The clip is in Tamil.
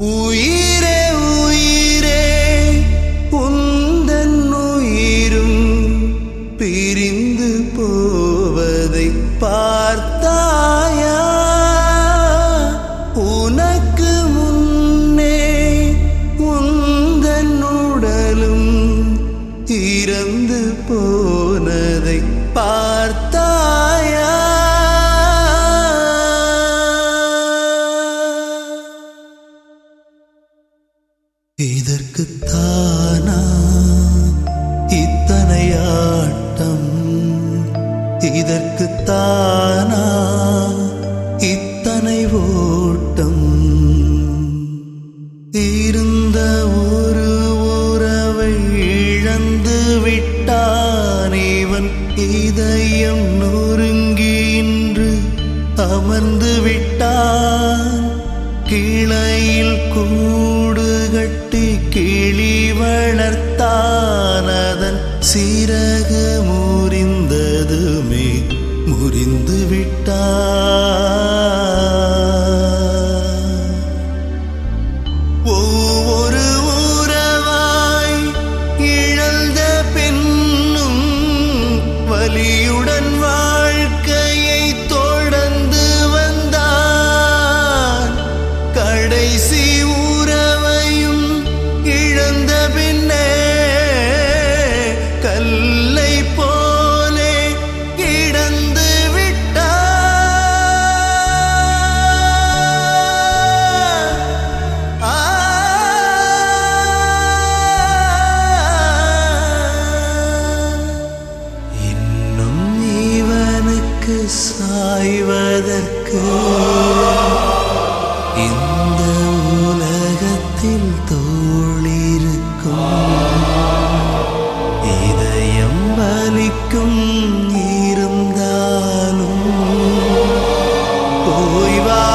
உயிரே உயிரே உந்தன் உயிரும் பிரிந்து போவதை பார்த்தாயா உனக்கு முன்னே உந்தன் உடலும் இறந்து போனதை பார்த்தாயா இதற்குத்தானா இத்தனை ஆட்டம் இதற்குத்தானா இத்தனை ஓட்டம் இருந்த ஒரு உறவை இழந்து விட்டான் இவன் இதயம் நொறுங்கி இன்று அமர்ந்து விட்டான் கிளையில் கூடு கட்டி கிளி வளர்த்தான் அதன் சிறகு முறிந்ததுமே முறிந்து விட்டான் ஒவ்வொரு உறவாய் இழந்த பெண்ணும் வலியுடன் வாழ்க்கையை தொடர்ந்து வந்தான் கடைசி உறவையும் இழந்த பின்னே கல்லை போலே கிடந்து விட்டான் ஆ இன்னும் இவனுக்கு சாய்வதற்கு இந்த உலகத்தில் தோழிருக்கும் இதயம் வலிக்கும் இருந்தாலும் போய் வா